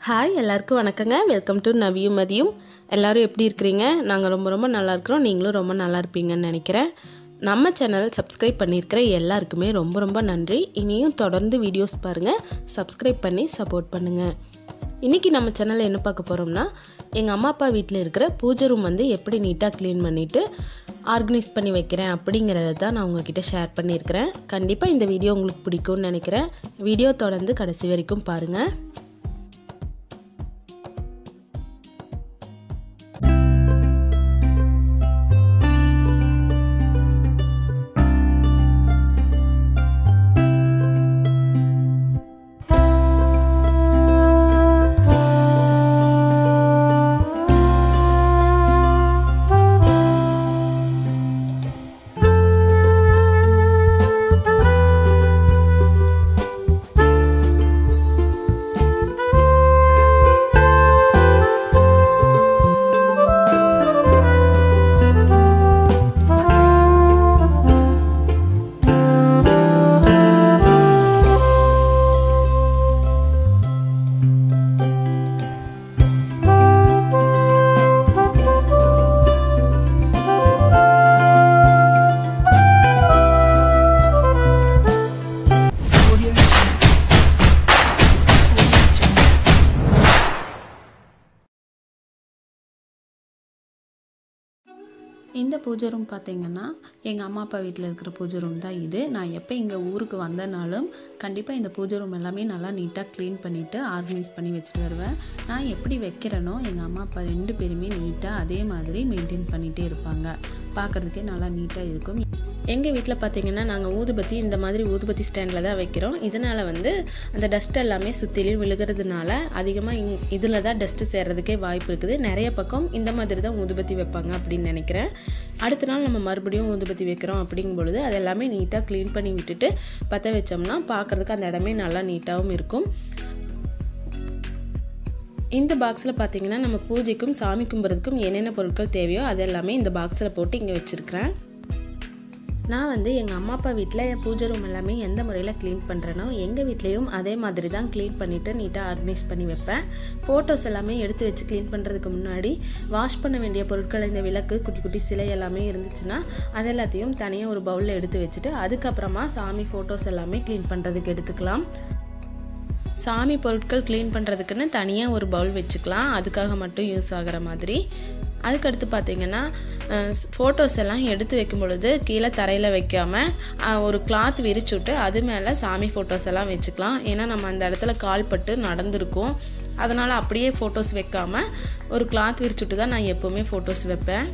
hi எல்லாருக்கும் வணக்கங்க welcome to நவியும் மதியும் எல்லாரும் எப்படி இருக்கிறீங்க நாங்கள் ரொம்ப ரொம்ப நல்லா இருக்கிறோம் நீங்களும் ரொம்ப நல்லா இருப்பீங்கன்னு நினைக்கிறேன் நம்ம சேனல் சப்ஸ்கிரைப் பண்ணியிருக்கிற எல்லாருக்குமே ரொம்ப ரொம்ப நன்றி இனியும் தொடர்ந்து வீடியோஸ் பாருங்கள் சப்ஸ்கிரைப் பண்ணி சப்போர்ட் பண்ணுங்கள் இன்றைக்கி நம்ம சேனலில் என்ன பார்க்க போகிறோம்னா எங்கள் அம்மா அப்பா வீட்டில் இருக்கிற பூஜை ரூம் வந்து எப்படி நீட்டாக க்ளீன் பண்ணிவிட்டு ஆர்கனைஸ் பண்ணி வைக்கிறேன் அப்படிங்கிறத தான் நான் உங்ககிட்ட ஷேர் பண்ணியிருக்கிறேன் கண்டிப்பாக இந்த வீடியோ உங்களுக்கு பிடிக்கும்னு நினைக்கிறேன் வீடியோ தொடர்ந்து கடைசி வரைக்கும் பாருங்கள் இந்த பூஜை ரூம் பார்த்தீங்கன்னா எங்கள் அம்மா அப்பா வீட்டில் இருக்கிற பூஜை ரூம் தான் இது நான் எப்போ இங்கே ஊருக்கு வந்தனாலும் கண்டிப்பாக இந்த பூஜை ரூம் எல்லாமே நல்லா நீட்டாக க்ளீன் பண்ணிவிட்டு ஆர்கனைஸ் பண்ணி வச்சுட்டு வருவேன் நான் எப்படி வைக்கிறேனோ எங்கள் அம்மா அப்பா ரெண்டு பேருமே நீட்டாக அதே மாதிரி மெயின்டைன் பண்ணிகிட்டே இருப்பாங்க பார்க்குறதுக்கே நல்லா நீட்டாக இருக்கும் எங்கள் வீட்டில் பார்த்தீங்கன்னா நாங்கள் ஊதுபத்தி இந்த மாதிரி ஊதுபத்தி ஸ்டாண்டில் தான் வைக்கிறோம் இதனால் வந்து அந்த டஸ்ட் எல்லாமே சுற்றிலையும் விழுகிறதுனால அதிகமாக இங் இதில் தான் டஸ்ட்டு சேர்றதுக்கே வாய்ப்பு இருக்குது நிறைய பக்கம் இந்த மாதிரி தான் ஊதுபத்தி வைப்பாங்க அப்படின்னு நினைக்கிறேன் அடுத்த நாள் நம்ம மறுபடியும் ஊதுபத்தி வைக்கிறோம் அப்படிங்கும் பொழுது அது எல்லாமே நீட்டாக க்ளீன் பண்ணி விட்டுட்டு பற்ற வச்சோம்னா பார்க்குறதுக்கு அந்த இடமே நல்லா நீட்டாகவும் இருக்கும் இந்த பாக்ஸில் பார்த்தீங்கன்னா நம்ம பூஜைக்கும் சாமி கும்பிட்றதுக்கும் என்னென்ன பொருட்கள் தேவையோ அது எல்லாமே இந்த பாக்ஸில் போட்டு இங்கே வச்சுருக்கிறேன் நான் வந்து எங்கள் அம்மா அப்பா வீட்டில் பூஜை ரூம் எல்லாமே எந்த முறையில் க்ளீன் பண்ணுறேனோ எங்கள் வீட்லேயும் அதே மாதிரி தான் க்ளீன் பண்ணிவிட்டு நீட்டாக ஆர்கனைஸ் பண்ணி வைப்பேன் ஃபோட்டோஸ் எல்லாமே எடுத்து வச்சு க்ளீன் பண்ணுறதுக்கு முன்னாடி வாஷ் பண்ண வேண்டிய பொருட்கள் இந்த விளக்கு குட்டி குட்டி சிலை எல்லாமே இருந்துச்சுன்னா அது எல்லாத்தையும் தனியாக ஒரு பவுலில் எடுத்து வச்சுட்டு அதுக்கப்புறமா சாமி ஃபோட்டோஸ் எல்லாமே க்ளீன் பண்ணுறதுக்கு எடுத்துக்கலாம் சாமி பொருட்கள் க்ளீன் பண்ணுறதுக்குன்னு தனியாக ஒரு பவுல் வச்சுக்கலாம் அதுக்காக மட்டும் யூஸ் ஆகிற மாதிரி அதுக்கடுத்து பார்த்திங்கன்னா ஃபோட்டோஸ் எல்லாம் எடுத்து வைக்கும் பொழுது கீழே தரையில் வைக்காமல் ஒரு கிளாத் விரிச்சுட்டு அது மேலே சாமி ஃபோட்டோஸ் எல்லாம் வச்சுக்கலாம் ஏன்னா நம்ம அந்த இடத்துல கால் பட்டு நடந்திருக்கோம் அதனால் அப்படியே ஃபோட்டோஸ் வைக்காமல் ஒரு கிளாத் விரிச்சுட்டு தான் நான் எப்போவுமே ஃபோட்டோஸ் வைப்பேன்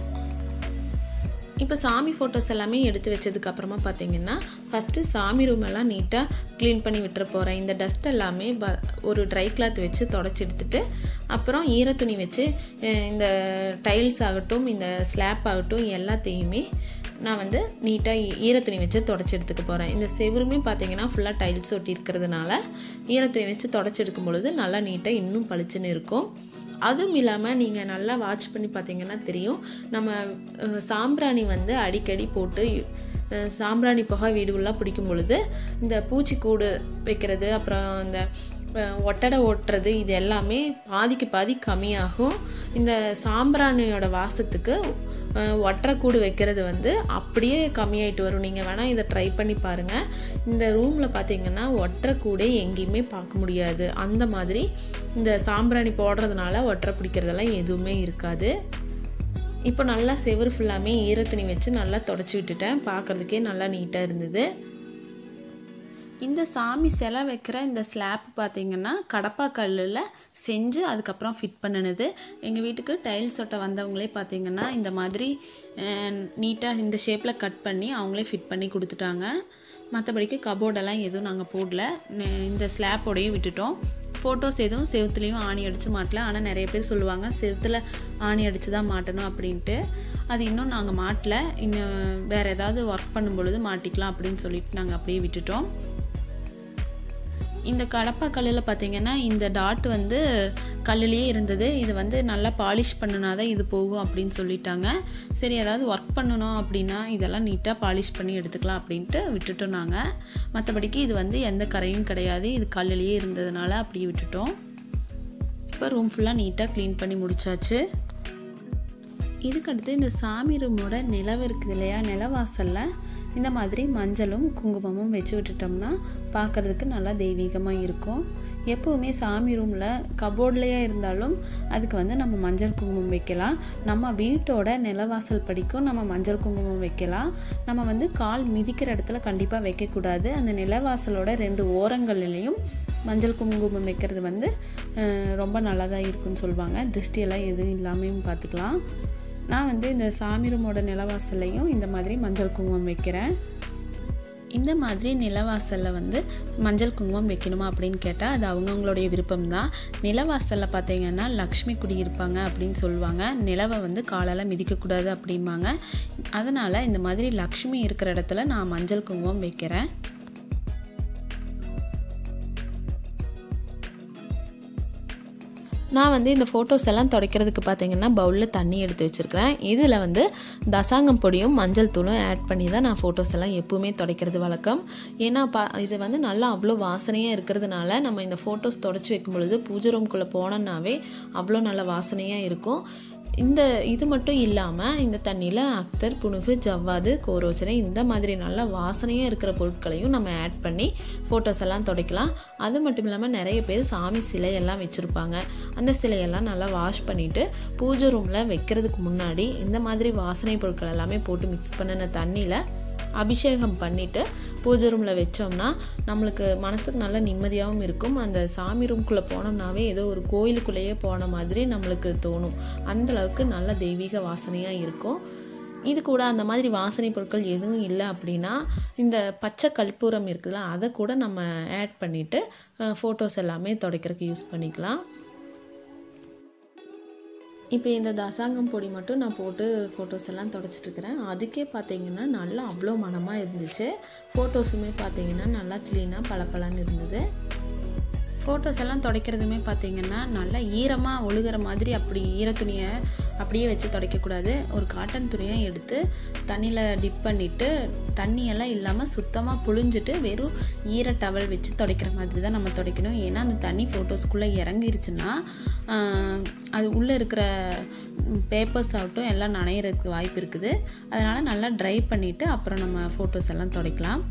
இப்போ சாமி ஃபோட்டோஸ் எல்லாமே எடுத்து வச்சதுக்கு அப்புறமா பார்த்தீங்கன்னா ஃபஸ்ட்டு சாமி ரூம் எல்லாம் நீட்டாக க்ளீன் பண்ணி விட்டுற போகிறேன் இந்த டஸ்ட் எல்லாமே ப ஒரு ட்ரை கிளாத் வச்சு தொடச்சி எடுத்துட்டு அப்புறம் ஈரத்துணி வச்சு இந்த டைல்ஸ் ஆகட்டும் இந்த ஸ்லாப் ஆகட்டும் எல்லாத்தையுமே நான் வந்து நீட்டாக ஈரத்துணி வச்சு தொடச்சி எடுத்துக்க போகிறேன் இந்த செவருமே பார்த்தீங்கன்னா ஃபுல்லாக டைல்ஸ் ஒட்டி இருக்கிறதுனால ஈரத்துணி வச்சு தொடச்சி எடுக்கும் பொழுது நல்லா நீட்டாக இன்னும் பளிச்சுன்னு இருக்கும் அதுவும் இல்லாமல் நீங்கள் நல்லா வாட்ச் பண்ணி பார்த்தீங்கன்னா தெரியும் நம்ம சாம்பிராணி வந்து அடிக்கடி போட்டு சாம்பிராணி புகை வீடுலாம் பிடிக்கும் பொழுது இந்த பூச்சிக்கூடு வைக்கிறது அப்புறம் இந்த ஒட்டடை ஓட்டுறது இது எல்லாமே பாதிக்கு பாதி கம்மியாகும் இந்த சாம்பிராணியோட வாசத்துக்கு ஒட்டரைக்கூடு வைக்கிறது வந்து அப்படியே கம்மியாயிட்டு வரும் நீங்கள் வேணால் இதை ட்ரை பண்ணி பாருங்கள் இந்த ரூமில் பார்த்தீங்கன்னா ஒட்டரைக்கூடே எங்கேயுமே பார்க்க முடியாது அந்த மாதிரி இந்த சாம்பிராணி போடுறதுனால ஒட்டரை பிடிக்கிறதெல்லாம் எதுவுமே இருக்காது இப்போ நல்லா செவரு ஃபுல்லாமே ஈரத்துணி வச்சு நல்லா தொடச்சி விட்டுட்டேன் பார்க்குறதுக்கே நல்லா நீட்டாக இருந்தது இந்த சாமி சிலை வைக்கிற இந்த ஸ்லாப் பார்த்திங்கன்னா கடப்பா கல்லில் செஞ்சு அதுக்கப்புறம் ஃபிட் பண்ணினது எங்கள் வீட்டுக்கு டைல்ஸ் ஒட்ட வந்தவங்களே பார்த்திங்கன்னா இந்த மாதிரி நீட்டாக இந்த ஷேப்பில் கட் பண்ணி அவங்களே ஃபிட் பண்ணி கொடுத்துட்டாங்க மற்றபடிக்கு கபோர்டெல்லாம் எதுவும் நாங்கள் போடல இந்த ஸ்லாப்போடையும் விட்டுட்டோம் ஃபோட்டோஸ் எதுவும் செவுத்துலேயும் ஆணி அடித்து மாட்டல ஆனால் நிறைய பேர் சொல்லுவாங்க செவுத்தில் ஆணி அடித்து தான் மாட்டணும் அப்படின்ட்டு அது இன்னும் நாங்கள் மாட்டல இன்னும் வேறு ஏதாவது ஒர்க் பண்ணும் பொழுது மாட்டிக்கலாம் அப்படின்னு சொல்லிட்டு நாங்கள் அப்படியே விட்டுட்டோம் இந்த கடப்பா கல்லில் பார்த்தீங்கன்னா இந்த டாட் வந்து கல்லுலேயே இருந்தது இது வந்து நல்லா பாலிஷ் பண்ணினா தான் இது போகும் அப்படின்னு சொல்லிட்டாங்க சரி ஏதாவது ஒர்க் பண்ணணும் அப்படின்னா இதெல்லாம் நீட்டாக பாலிஷ் பண்ணி எடுத்துக்கலாம் அப்படின்ட்டு விட்டுட்டோம் நாங்கள் மற்றபடிக்கு இது வந்து எந்த கரையும் கிடையாது இது கல்லுலேயே இருந்ததுனால அப்படியே விட்டுட்டோம் இப்போ ரூம் ஃபுல்லாக நீட்டாக க்ளீன் பண்ணி முடிச்சாச்சு இதுக்கடுத்து இந்த சாமி ரூமோட நிலவு இருக்குது இல்லையா நிலவாசலில் இந்த மாதிரி மஞ்சளும் குங்குமமும் வச்சு விட்டுட்டோம்னா பார்க்குறதுக்கு நல்லா தெய்வீகமாக இருக்கும் எப்போவுமே சாமி ரூமில் கபோர்ட்லேயே இருந்தாலும் அதுக்கு வந்து நம்ம மஞ்சள் குங்குமம் வைக்கலாம் நம்ம வீட்டோட நிலவாசல் படிக்கும் நம்ம மஞ்சள் குங்குமம் வைக்கலாம் நம்ம வந்து கால் மிதிக்கிற இடத்துல கண்டிப்பாக வைக்கக்கூடாது அந்த நிலவாசலோட ரெண்டு ஓரங்கள்லேயும் மஞ்சள் குங்குமம் வைக்கிறது வந்து ரொம்ப நல்லா தான் இருக்குன்னு சொல்லுவாங்க திருஷ்டியெல்லாம் எதுவும் இல்லாமையும் பார்த்துக்கலாம் நான் வந்து இந்த சாமி ரூமோட நிலவாசல்லையும் இந்த மாதிரி மஞ்சள் குங்குமம் வைக்கிறேன் இந்த மாதிரி நிலவாசலில் வந்து மஞ்சள் குங்குமம் வைக்கணுமா அப்படின்னு கேட்டால் அது அவங்கவுங்களுடைய விருப்பம் தான் நிலவாசலில் பார்த்தீங்கன்னா லக்ஷ்மி குடியிருப்பாங்க அப்படின்னு சொல்லுவாங்க நிலவை வந்து காலால் மிதிக்கக்கூடாது அப்படிம்பாங்க அதனால் இந்த மாதிரி லக்ஷ்மி இருக்கிற இடத்துல நான் மஞ்சள் குங்குமம் வைக்கிறேன் நான் வந்து இந்த ஃபோட்டோஸ் எல்லாம் துடைக்கிறதுக்கு பார்த்தீங்கன்னா பவுலில் தண்ணி எடுத்து வச்சுருக்கிறேன் இதில் வந்து தசாங்கம் பொடியும் மஞ்சள் தூளும் ஆட் பண்ணி தான் நான் ஃபோட்டோஸ் எல்லாம் எப்பவுமே துடைக்கிறது வழக்கம் ஏன்னா பா இது வந்து நல்லா அவ்வளோ வாசனையாக இருக்கிறதுனால நம்ம இந்த ஃபோட்டோஸ் தொடச்சி வைக்கும் பொழுது பூஜை ரூம்குள்ளே போனோன்னாவே அவ்வளோ நல்ல வாசனையாக இருக்கும் இந்த இது மட்டும் இல்லாமல் இந்த தண்ணியில் அக்தர் புணுகு ஜவ்வாது கோரோச்சனை இந்த மாதிரி நல்ல வாசனையாக இருக்கிற பொருட்களையும் நம்ம ஆட் பண்ணி ஃபோட்டோஸ் எல்லாம் துடைக்கலாம் அது மட்டும் இல்லாமல் நிறைய பேர் சாமி சிலையெல்லாம் வச்சுருப்பாங்க அந்த சிலையெல்லாம் நல்லா வாஷ் பண்ணிவிட்டு பூஜை ரூமில் வைக்கிறதுக்கு முன்னாடி இந்த மாதிரி வாசனை பொருட்கள் எல்லாமே போட்டு மிக்ஸ் பண்ணின தண்ணியில் அபிஷேகம் பண்ணிவிட்டு பூஜை ரூமில் வச்சோம்னா நம்மளுக்கு மனசுக்கு நல்ல நிம்மதியாகவும் இருக்கும் அந்த சாமி ரூம்குள்ளே போனோம்னாவே ஏதோ ஒரு கோயிலுக்குள்ளேயே போன மாதிரி நம்மளுக்கு தோணும் அந்தளவுக்கு நல்ல தெய்வீக வாசனையாக இருக்கும் இது கூட அந்த மாதிரி வாசனை பொருட்கள் எதுவும் இல்லை அப்படின்னா இந்த பச்சை கற்பூரம் இருக்குதுல்ல அதை கூட நம்ம ஆட் பண்ணிவிட்டு ஃபோட்டோஸ் எல்லாமே துடைக்கிறதுக்கு யூஸ் பண்ணிக்கலாம் இப்போ இந்த தசாங்கம் பொடி மட்டும் நான் போட்டு ஃபோட்டோஸ் எல்லாம் தொடச்சிட்ருக்கிறேன் அதுக்கே பார்த்தீங்கன்னா நல்லா அவ்வளோ மனமாக இருந்துச்சு ஃபோட்டோஸுமே பார்த்தீங்கன்னா நல்லா க்ளீனாக பளபளன்னு இருந்தது ஃபோட்டோஸ் எல்லாம் துடைக்கிறதுமே பார்த்தீங்கன்னா நல்லா ஈரமாக ஒழுகிற மாதிரி அப்படி ஈர துணியை அப்படியே வச்சு துடைக்கக்கூடாது ஒரு காட்டன் துணியை எடுத்து தண்ணியில் டிப் பண்ணிவிட்டு தண்ணியெல்லாம் இல்லாமல் சுத்தமாக புழிஞ்சிட்டு வெறும் ஈர டவல் வச்சு துடைக்கிற மாதிரி தான் நம்ம துடைக்கணும் ஏன்னா அந்த தண்ணி ஃபோட்டோஸ்குள்ளே இறங்கிருச்சுன்னா அது உள்ளே இருக்கிற பேப்பர்ஸ் ஆகட்டும் எல்லாம் நனையிறதுக்கு வாய்ப்பு இருக்குது அதனால் நல்லா ட்ரை பண்ணிவிட்டு அப்புறம் நம்ம ஃபோட்டோஸ் எல்லாம் துடைக்கலாம்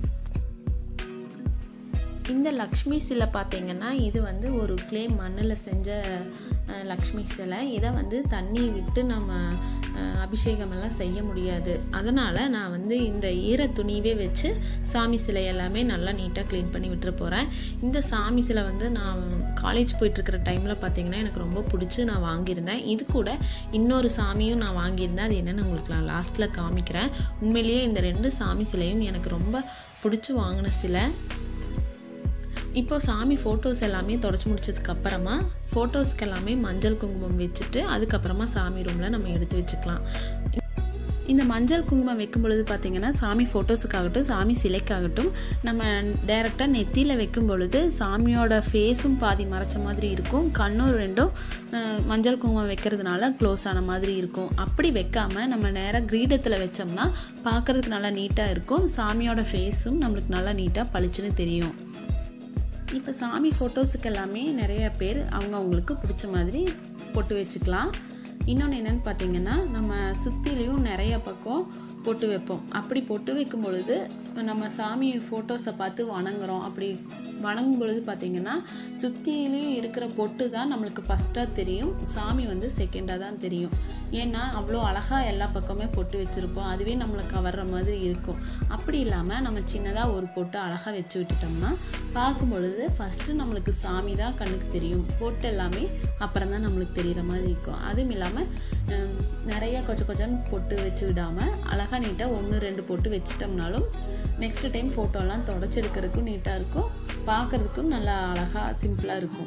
இந்த லக்ஷ்மி சிலை பார்த்திங்கன்னா இது வந்து ஒரு கிளே மண்ணில் செஞ்ச லக்ஷ்மி சிலை இதை வந்து தண்ணி விட்டு நம்ம அபிஷேகமெல்லாம் செய்ய முடியாது அதனால் நான் வந்து இந்த ஈர துணியவே வச்சு சாமி சிலை எல்லாமே நல்லா நீட்டாக க்ளீன் பண்ணி விட்டுற போகிறேன் இந்த சாமி சிலை வந்து நான் காலேஜ் போயிட்டுருக்கிற டைமில் பார்த்திங்கன்னா எனக்கு ரொம்ப பிடிச்சி நான் வாங்கியிருந்தேன் இது கூட இன்னொரு சாமியும் நான் வாங்கியிருந்தேன் அது என்னென்னு உங்களுக்கு நான் லாஸ்ட்டில் காமிக்கிறேன் உண்மையிலேயே இந்த ரெண்டு சாமி சிலையும் எனக்கு ரொம்ப பிடிச்சி வாங்கின சிலை இப்போ சாமி ஃபோட்டோஸ் எல்லாமே தொடச்சி முடிச்சதுக்கு அப்புறமா ஃபோட்டோஸ்க்கு எல்லாமே மஞ்சள் குங்குமம் வச்சுட்டு அதுக்கப்புறமா சாமி ரூமில் நம்ம எடுத்து வச்சுக்கலாம் இந்த மஞ்சள் குங்குமம் வைக்கும் பொழுது பார்த்திங்கன்னா சாமி ஃபோட்டோஸுக்காகட்டும் சாமி சிலைக்காகட்டும் நம்ம டைரெக்டாக நெத்தியில் வைக்கும் பொழுது சாமியோட ஃபேஸும் பாதி மறைச்ச மாதிரி இருக்கும் கண்ணும் ரெண்டும் மஞ்சள் குங்குமம் வைக்கிறதுனால க்ளோஸ் ஆன மாதிரி இருக்கும் அப்படி வைக்காமல் நம்ம நேராக கிரீடத்தில் வச்சோம்னா பார்க்குறதுக்கு நல்லா நீட்டாக இருக்கும் சாமியோட ஃபேஸும் நம்மளுக்கு நல்லா நீட்டாக பளிச்சுன்னு தெரியும் இப்போ சாமி ஃபோட்டோஸுக்கு எல்லாமே நிறைய பேர் அவங்க அவங்களுக்கு பிடிச்ச மாதிரி பொட்டு வச்சுக்கலாம் இன்னொன்று என்னென்னு பார்த்தீங்கன்னா நம்ம சுற்றிலையும் நிறைய பக்கம் பொட்டு வைப்போம் அப்படி பொட்டு வைக்கும் பொழுது நம்ம சாமி ஃபோட்டோஸை பார்த்து வணங்குறோம் அப்படி வணங்கும் பொழுது பார்த்திங்கன்னா சுற்றிலையும் இருக்கிற பொட்டு தான் நம்மளுக்கு ஃபஸ்ட்டாக தெரியும் சாமி வந்து செகண்டாக தான் தெரியும் ஏன்னா அவ்வளோ அழகாக எல்லா பக்கமே பொட்டு வச்சுருப்போம் அதுவே நம்மளை கவர்ற மாதிரி இருக்கும் அப்படி இல்லாமல் நம்ம சின்னதாக ஒரு பொட்டு அழகாக வச்சு விட்டுட்டோம்னா பார்க்கும் பொழுது ஃபஸ்ட்டு நம்மளுக்கு சாமி தான் கண்ணுக்கு தெரியும் பொட்டு எல்லாமே அப்புறம் தான் நம்மளுக்கு தெரிகிற மாதிரி இருக்கும் அதுவும் இல்லாமல் நிறைய கொஞ்சம் கொஞ்சம் பொட்டு வச்சு விடாமல் அழகாக நீட்டாக ஒன்று ரெண்டு பொட்டு வச்சிட்டோம்னாலும் நெக்ஸ்ட் டைம் ஃபோட்டோலாம் தொடச்சி எடுக்கிறதுக்கும் நீட்டாக இருக்கும் பார்க்குறதுக்கும் நல்லா அழகாக சிம்பிளாக இருக்கும்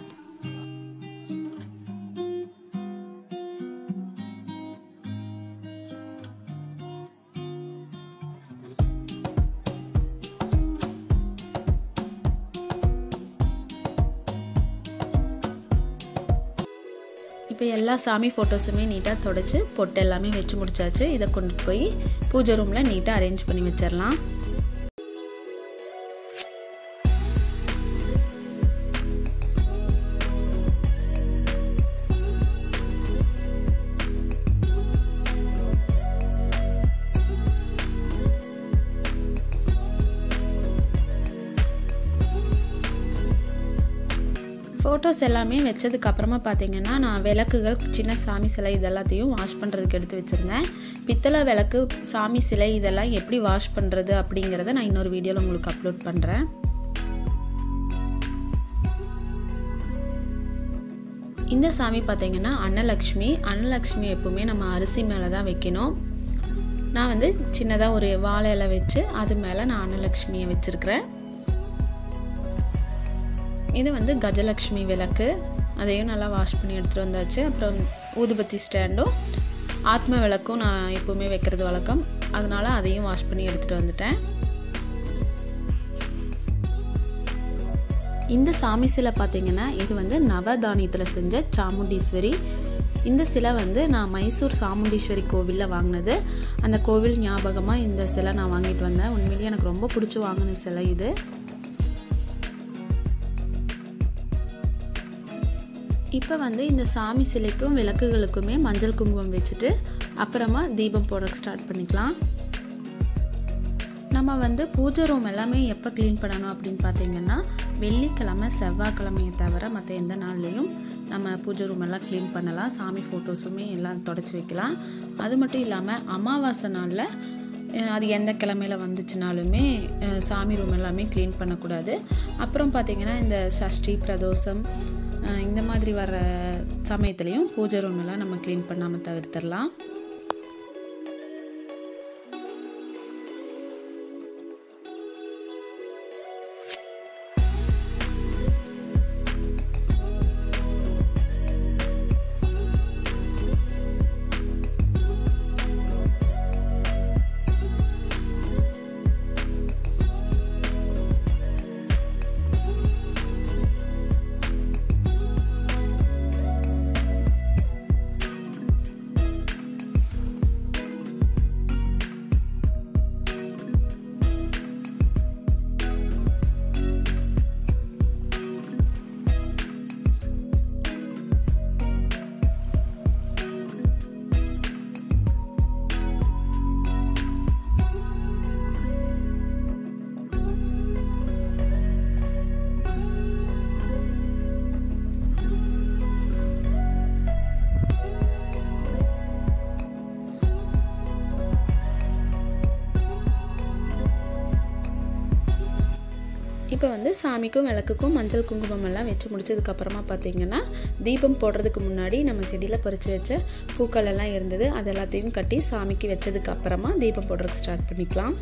இப்போ எல்லா சாமி ஃபோட்டோஸுமே நீட்டாக தொடச்சி பொட்டு எல்லாமே வச்சு முடிச்சாச்சு இதை கொண்டுட்டு போய் பூஜை ரூமில் நீட்டாக அரேஞ்ச் பண்ணி வச்சிடலாம் ஃபோட்டோஸ் எல்லாமே வச்சதுக்கு அப்புறமா பார்த்தீங்கன்னா நான் விளக்குகள் சின்ன சாமி சிலை இதெல்லாத்தையும் வாஷ் பண்ணுறதுக்கு எடுத்து வச்சுருந்தேன் பித்தளை விளக்கு சாமி சிலை இதெல்லாம் எப்படி வாஷ் பண்ணுறது அப்படிங்கிறத நான் இன்னொரு வீடியோவில் உங்களுக்கு அப்லோட் பண்ணுறேன் இந்த சாமி பார்த்தீங்கன்னா அன்னலக்ஷ்மி அன்னலக்ஷ்மி எப்பவுமே நம்ம அரிசி மேலே தான் வைக்கணும் நான் வந்து சின்னதாக ஒரு வாழை இலை வச்சு அது மேலே நான் அன்னலக்ஷ்மியை வச்சுருக்கிறேன் இது வந்து கஜலக்ஷ்மி விளக்கு அதையும் நல்லா வாஷ் பண்ணி எடுத்துகிட்டு வந்தாச்சு அப்புறம் ஊதுபத்தி ஸ்டாண்டும் ஆத்ம விளக்கும் நான் எப்போவுமே வைக்கிறது வழக்கம் அதனால் அதையும் வாஷ் பண்ணி எடுத்துகிட்டு வந்துட்டேன் இந்த சாமி சிலை பார்த்தீங்கன்னா இது வந்து நவதானியத்தில் செஞ்ச சாமுண்டீஸ்வரி இந்த சிலை வந்து நான் மைசூர் சாமுண்டீஸ்வரி கோவிலில் வாங்கினது அந்த கோவில் ஞாபகமாக இந்த சிலை நான் வாங்கிட்டு வந்தேன் உண்மையிலேயே எனக்கு ரொம்ப பிடிச்சி வாங்கின சிலை இது இப்போ வந்து இந்த சாமி சிலைக்கும் விளக்குகளுக்குமே மஞ்சள் குங்குமம் வச்சுட்டு அப்புறமா தீபம் போட ஸ்டார்ட் பண்ணிக்கலாம் நம்ம வந்து பூஜை ரூம் எல்லாமே எப்போ க்ளீன் பண்ணணும் அப்படின்னு பார்த்தீங்கன்னா வெள்ளிக்கிழமை செவ்வாய்க்கிழமையை தவிர மற்ற எந்த நாள்லேயும் நம்ம பூஜை ரூம் எல்லாம் க்ளீன் பண்ணலாம் சாமி ஃபோட்டோஸுமே எல்லாம் தொடச்சி வைக்கலாம் அது மட்டும் இல்லாமல் அமாவாசை நாளில் அது எந்த கிழமையில் வந்துச்சுனாலுமே சாமி ரூம் எல்லாமே க்ளீன் பண்ணக்கூடாது அப்புறம் பார்த்திங்கன்னா இந்த சஷ்டி பிரதோஷம் இந்த மாதிரி வர சமயத்துலேயும் பூஜை ரூம் எல்லாம் நம்ம க்ளீன் பண்ணாமல் தவிர்த்திடலாம் இப்போ வந்து சாமிக்கும் விளக்குக்கும் மஞ்சள் குங்குமம் எல்லாம் வச்சு முடிச்சதுக்கப்புறமா பார்த்தீங்கன்னா தீபம் போடுறதுக்கு முன்னாடி நம்ம செடியில் பறித்து வச்ச பூக்கள் எல்லாம் இருந்தது அது எல்லாத்தையும் கட்டி சாமிக்கு வச்சதுக்கு அப்புறமா தீபம் போடுறதுக்கு ஸ்டார்ட் பண்ணிக்கலாம்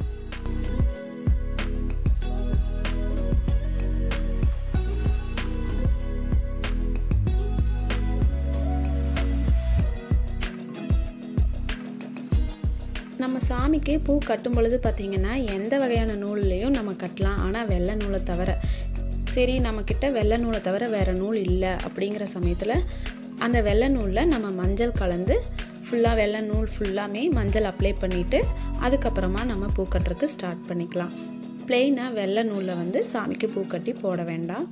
நம்ம சாமிக்கு பூ கட்டும் பொழுது பார்த்திங்கன்னா எந்த வகையான நூல்லையும் நம்ம கட்டலாம் ஆனால் வெள்ளை நூலை தவிர சரி நம்மக்கிட்ட வெள்ளை நூலை தவிர வேறு நூல் இல்லை அப்படிங்கிற சமயத்தில் அந்த வெள்ளை நூலில் நம்ம மஞ்சள் கலந்து ஃபுல்லாக வெள்ளை நூல் ஃபுல்லாமே மஞ்சள் அப்ளை பண்ணிவிட்டு அதுக்கப்புறமா நம்ம பூ கட்டுறதுக்கு ஸ்டார்ட் பண்ணிக்கலாம் ப்ளெயினாக வெள்ளை நூலில் வந்து சாமிக்கு பூ கட்டி போட வேண்டாம்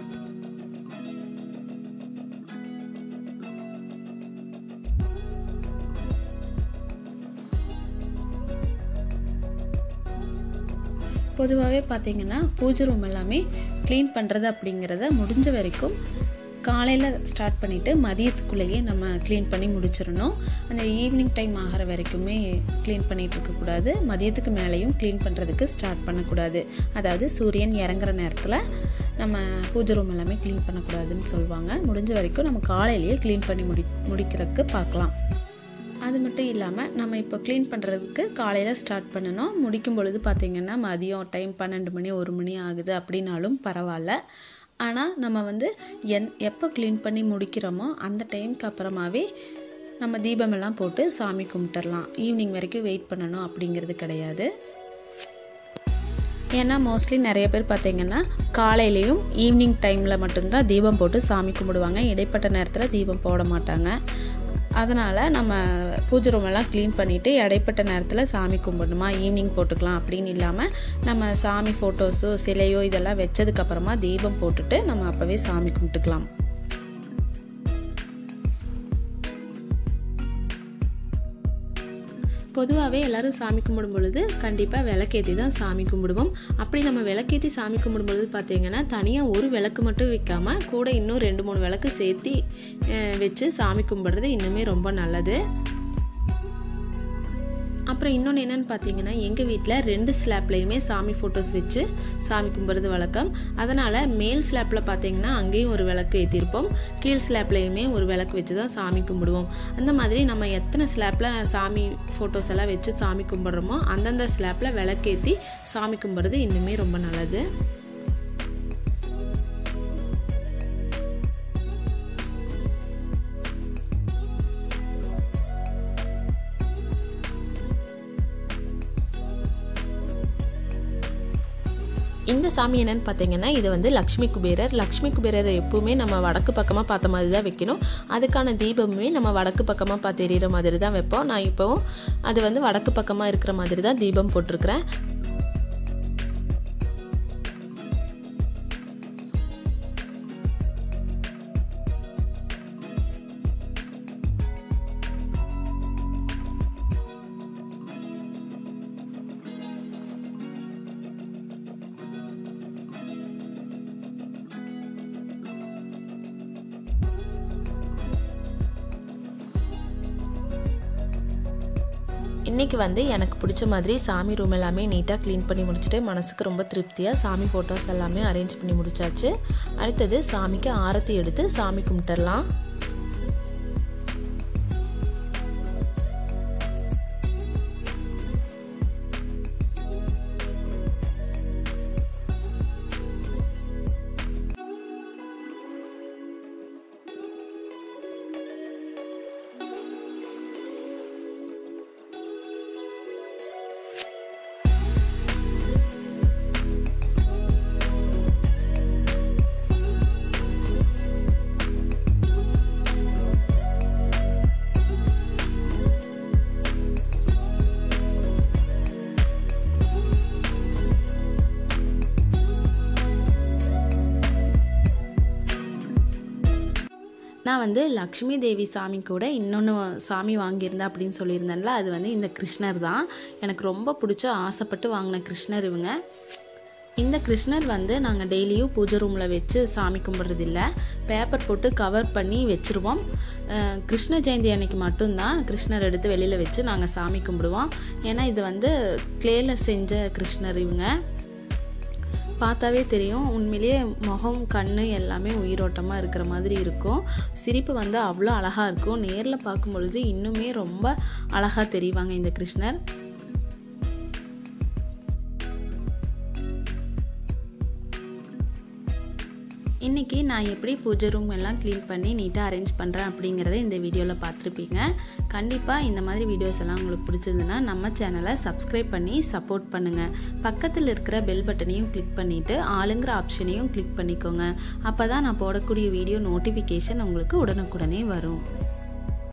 பொதுவாகவே பார்த்திங்கன்னா பூஜை ரூம் எல்லாமே க்ளீன் பண்ணுறது அப்படிங்கிறத முடிஞ்ச வரைக்கும் காலையில் ஸ்டார்ட் பண்ணிவிட்டு மதியத்துக்குள்ளேயே நம்ம க்ளீன் பண்ணி முடிச்சிடணும் அந்த ஈவினிங் டைம் ஆகிற வரைக்குமே க்ளீன் பண்ணிகிட்டு இருக்கக்கூடாது மதியத்துக்கு மேலேயும் க்ளீன் பண்ணுறதுக்கு ஸ்டார்ட் பண்ணக்கூடாது அதாவது சூரியன் இறங்குற நேரத்தில் நம்ம பூஜை ரூம் எல்லாமே க்ளீன் பண்ணக்கூடாதுன்னு சொல்லுவாங்க முடிஞ்ச வரைக்கும் நம்ம காலையிலேயே க்ளீன் பண்ணி முடி முடிக்கிறதுக்கு பார்க்கலாம் அது மட்டும் இல்லாமல் நம்ம இப்போ க்ளீன் பண்ணுறதுக்கு காலையில் ஸ்டார்ட் பண்ணணும் முடிக்கும் பொழுது பார்த்திங்கன்னா மதியம் டைம் பன்னெண்டு மணி ஒரு மணி ஆகுது அப்படின்னாலும் பரவாயில்ல ஆனால் நம்ம வந்து என் எப்போ க்ளீன் பண்ணி முடிக்கிறோமோ அந்த டைமுக்கு அப்புறமாவே நம்ம தீபமெல்லாம் போட்டு சாமி கும்பிட்டுறலாம் ஈவினிங் வரைக்கும் வெயிட் பண்ணணும் அப்படிங்கிறது கிடையாது ஏன்னா மோஸ்ட்லி நிறைய பேர் பார்த்திங்கன்னா காலையிலையும் ஈவினிங் டைமில் மட்டும்தான் தீபம் போட்டு சாமி கும்பிடுவாங்க இடைப்பட்ட நேரத்தில் தீபம் போட மாட்டாங்க அதனால் நம்ம பூஜை ரூமெல்லாம் க்ளீன் பண்ணிவிட்டு இடைப்பட்ட நேரத்தில் சாமி கும்பிடணுமா ஈவினிங் போட்டுக்கலாம் அப்படின்னு இல்லாமல் நம்ம சாமி ஃபோட்டோஸோ சிலையோ இதெல்லாம் வச்சதுக்கப்புறமா தீபம் போட்டுட்டு நம்ம அப்போவே சாமி கும்பிட்டுக்கலாம் பொதுவாகவே எல்லோரும் சாமி கும்பிடும் பொழுது கண்டிப்பாக விளக்கேற்றி தான் சாமி கும்பிடுவோம் அப்படி நம்ம விளக்கேற்றி சாமி கும்பிடும் பொழுது பார்த்தீங்கன்னா தனியாக ஒரு விளக்கு மட்டும் வைக்காமல் கூட இன்னும் ரெண்டு மூணு விளக்கு சேர்த்து அஹ், வச்சு சாமி கும்பிட்றது இன்னுமே ரொம்ப நல்லது அப்புறம் இன்னொன்று என்னென்னு பார்த்தீங்கன்னா எங்கள் வீட்டில் ரெண்டு ஸ்லாப்லேயுமே சாமி ஃபோட்டோஸ் வச்சு சாமி கும்பிட்றது வழக்கம் அதனால் மேல் ஸ்லாப்பில் பார்த்தீங்கன்னா அங்கேயும் ஒரு விளக்கு ஏற்றிருப்போம் கீழ் ஸ்லாப்லேயுமே ஒரு விளக்கு வச்சு தான் சாமி கும்பிடுவோம் அந்த மாதிரி நம்ம எத்தனை ஸ்லாப்பில் சாமி ஃபோட்டோஸ் எல்லாம் வச்சு சாமி கும்பிட்றோமோ அந்தந்த ஸ்லாப்பில் விளக்கேற்றி சாமி கும்பிட்றது இன்னுமே ரொம்ப நல்லது இந்த சாமி என்னன்னு பார்த்தீங்கன்னா இது வந்து லக்ஷ்மி குபேரர் லக்ஷ்மி குபேரர் எப்பவுமே நம்ம வடக்கு பக்கமாக பார்த்த மாதிரி தான் வைக்கணும் அதுக்கான தீபமுமே நம்ம வடக்கு பக்கமாக பார்த்து எறிகிற மாதிரி தான் வைப்போம் நான் இப்போவும் அது வந்து வடக்கு பக்கமாக இருக்கிற மாதிரி தான் தீபம் போட்டிருக்கிறேன் இன்றைக்கி வந்து எனக்கு பிடிச்ச மாதிரி சாமி ரூம் எல்லாமே நீட்டாக க்ளீன் பண்ணி முடிச்சுட்டு மனசுக்கு ரொம்ப திருப்தியாக சாமி ஃபோட்டோஸ் எல்லாமே அரேஞ்ச் பண்ணி முடிச்சாச்சு அடுத்தது சாமிக்கு ஆரத்தி எடுத்து சாமி கும்பிட்டுறலாம் நான் வந்து லக்ஷ்மி தேவி சாமி கூட இன்னொன்று சாமி வாங்கியிருந்தேன் அப்படின்னு சொல்லியிருந்தேன்ல அது வந்து இந்த கிருஷ்ணர் தான் எனக்கு ரொம்ப பிடிச்ச ஆசைப்பட்டு வாங்கின கிருஷ்ணர் இவங்க இந்த கிருஷ்ணர் வந்து நாங்கள் டெய்லியும் பூஜை ரூமில் வச்சு சாமி கும்பிட்றதில்ல பேப்பர் போட்டு கவர் பண்ணி வச்சுருவோம் அஹ் கிருஷ்ண ஜெயந்தி அன்னைக்கு மட்டும்தான் கிருஷ்ணர் எடுத்து வெளியில் வச்சு நாங்கள் சாமி கும்பிடுவோம் ஏன்னா இது வந்து கிளேல செஞ்ச கிருஷ்ணர் இவங்க பார்த்தாவே தெரியும் உண்மையிலேயே முகம் கண் எல்லாமே உயிரோட்டமாக இருக்கிற மாதிரி இருக்கும் சிரிப்பு வந்து அவ்வளோ அழகாக இருக்கும் நேரில் பார்க்கும் பொழுது இன்னுமே ரொம்ப அழகாக தெரிவாங்க இந்த கிருஷ்ணர் இன்றைக்கி நான் எப்படி பூஜை ரூம் எல்லாம் க்ளீன் பண்ணி நீட்டாக அரேஞ்ச் பண்ணுறேன் அப்படிங்கிறத இந்த வீடியோவில் பார்த்துருப்பீங்க கண்டிப்பாக இந்த மாதிரி வீடியோஸ் எல்லாம் உங்களுக்கு பிடிச்சதுன்னா நம்ம சேனலை சப்ஸ்கிரைப் பண்ணி சப்போர்ட் பண்ணுங்கள் பக்கத்தில் இருக்கிற பெல் பட்டனையும் கிளிக் பண்ணிவிட்டு ஆளுங்கிற ஆப்ஷனையும் கிளிக் பண்ணிக்கோங்க அப்போ தான் நான் போடக்கூடிய வீடியோ நோட்டிஃபிகேஷன் உங்களுக்கு உடனுக்குடனே வரும்